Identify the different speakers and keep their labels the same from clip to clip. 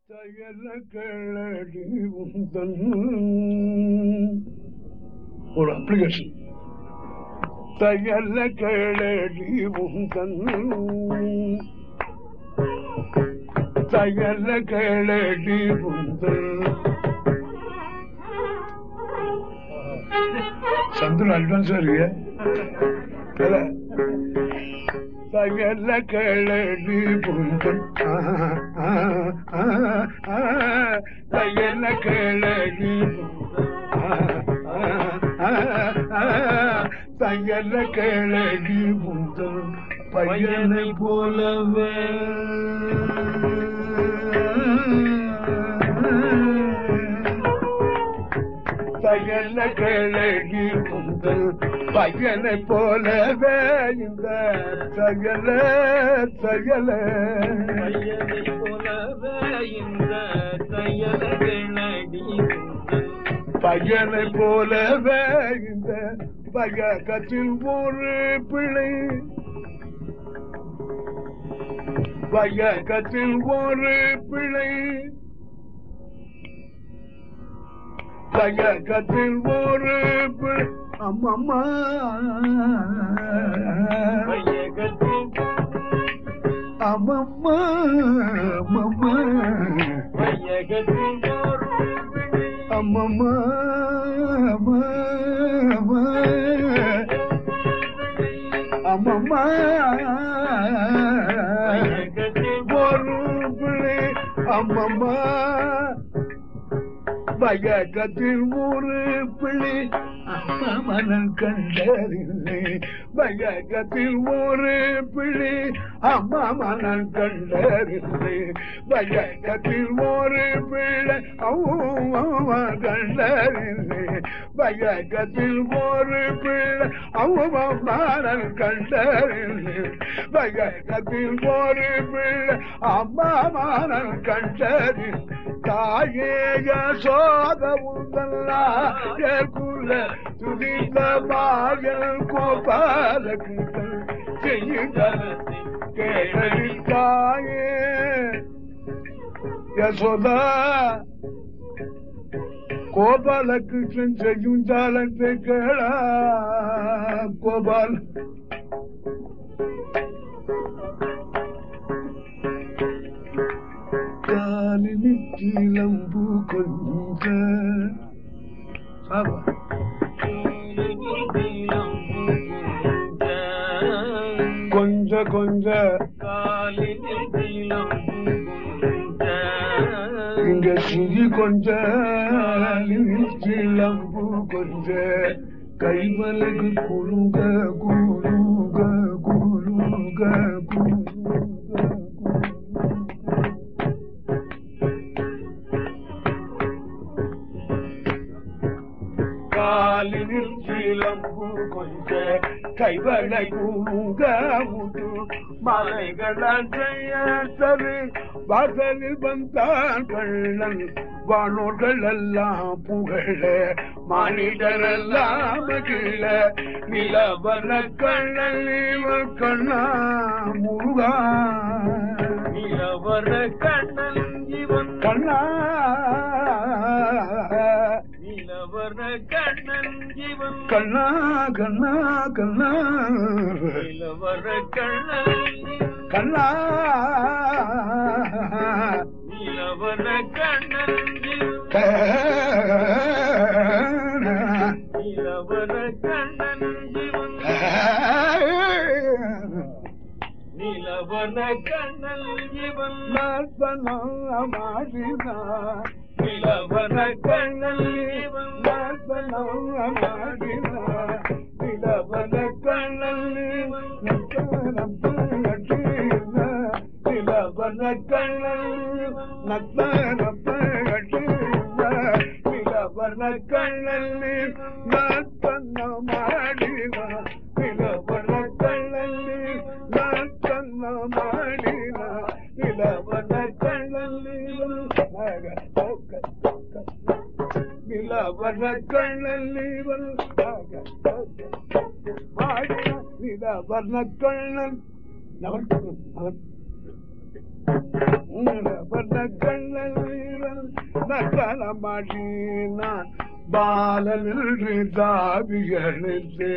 Speaker 1: தயல கேளடி உந்தன் ஒரு அப்ளிகேஷன் தயல கேளடி உந்தன் தயல கேளடி உந்தன் சந்துரு அட்வான்ஸ் இருக்கு தகல கேளடி புந்தன் தகல கேளடி தகல கேளடி புந்தன் பையனை போலவே தகல கேளடி புந்தன் பையனை போலவே இந்த தகல தகல
Speaker 2: பையனை போலவே இந்த தையல கிளடி
Speaker 1: பையனை போலவே இந்த பையகத்தில் ஒரு பிள்ளை பையகத்தில் ஒரு பிள்ளை பையகத்தில் ஒரு பிள்ளை அம்மம்மா
Speaker 2: பையகத்தில்
Speaker 1: அம்மம்மா அம்மம்மா
Speaker 2: பையகத்தில் ஒரு பிள்ளை
Speaker 1: அம்மம்மா அம்மா அம்மா அம்மம்மா
Speaker 2: பையகத்தில்
Speaker 1: ஒரு பிள்ளை அம்மம்மா பயக்கத்தில் ஒரு பிள்ளை அம்மா மனம் கண்டறில்லை பயக்கத்தில் ஒரு பிள்ளை அம்மா மனம் கண்டறில்லை பயக்கத்தில் ஒரு பிள்ளை அம்மா கண்டறில்லை பயக்கத்தில் ஒரு பிள்ளை அம்மா மனம் கண்டறில்லை பயக்கத்தில் ஒரு பிள்ளை அம்மா மனம் கண்டறில்லை தாயேய சோத உந்தல்லா ஏற்குள்ள துதித்த பாகல் கோபால கிருஷ்ணன் செய்யுதலத்தை கேளடி தாயே யசோதா கோபால கிருஷ்ணன் செய்யும் ஜாலத்தை கேளா கோபால் காலினிலம்பு கொஞ்ச சாபா கொஞ்ச கொஞ்ச இங்க சிரி கொஞ்ச சிலம்பு கொஞ்ச கைவலகு குழுங்க குழுங்க குழுங்க குழுங்க காலினில் சிலம்பு கொஞ்ச கைவலை குழுங்க முது மலைகளால் செய்ய தரு வாசலில் வந்தான் கள்ளன் வானோர்கள் எல்லாம் புகழ மானிடரெல்லாம் மகிழ நிலவன கண்ணன் இவன் கண்ணா முருகா
Speaker 2: நிலவர கண்ணன் இவன்
Speaker 1: கண்ணா
Speaker 2: நிலவர கண்ணன் இவன்
Speaker 1: கண்ணா கண்ணா கண்ணா
Speaker 2: நிலவர கண்ணன் இவன்.
Speaker 1: கண்ணா
Speaker 2: நிலவர கண்ணன் இவன். நிலவர கண்ணன் இவன். நிலவர கண்ணன் இவன்.
Speaker 1: மாடினா
Speaker 2: நிலவர கண்ணன் இவன்.
Speaker 1: நிலவன கண்ணல்லி நிலவன கண்ணன் நகர்த்து நகர்த்து நக்கலமாடினான் பாலனின்று தாவியணித்தே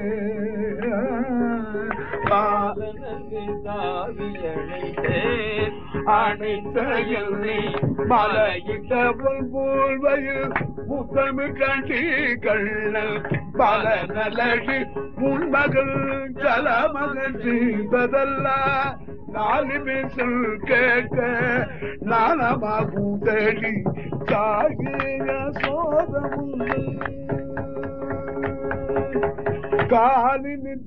Speaker 2: பாலனது தாவியழைத்தேன்
Speaker 1: அனைத்த எல்லை மலையிட்டவள் போல்வையில் முத்தமிட்டி கண்ணல் பல நலடி முன்மகள் ஜலமகன் செய்ததல்ல நாலு பேசல் கேட்க நாணமாகும் தேடி சாகிய சோதமும் காலினின்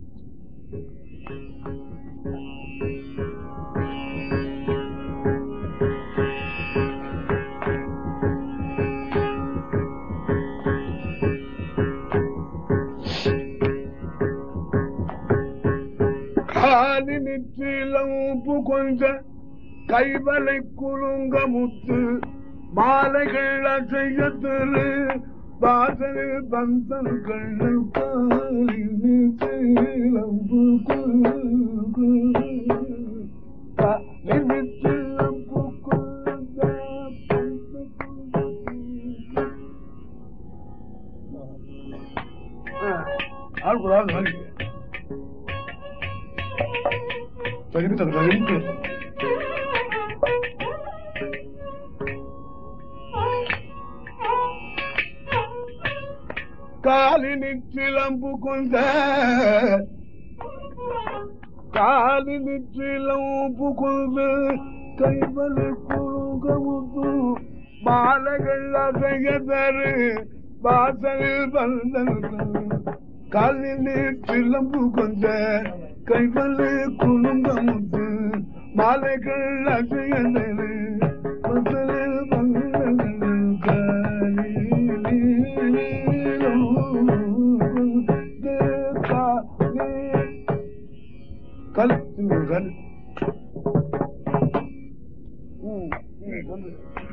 Speaker 1: காலி நிற்றிலம் புகொண்ட கைவலை குலுங்க முத்து மாலைகள் அசைய திரு வாசல் பந்தன் கண்ணல் காலி நிற்றிலம் காலி நிற்றிலம் புகொண்ட ஆள் கூட ஆள் வாங்கி தகுதி தகுதி காலினி சிலம்பு கொண்ட காலினி சிலம்பு கொண்டு கைவலு குழுகமுத்து மாலைகள் அசைய தரு வாசலில் வந்தன் காலினி சிலம்பு கொண்ட கைவலு குழுங்கமுத்து மாலைகள் அசைய தரு வாசலில் வந்தன் கல் கல் ம் ம், சொல்லு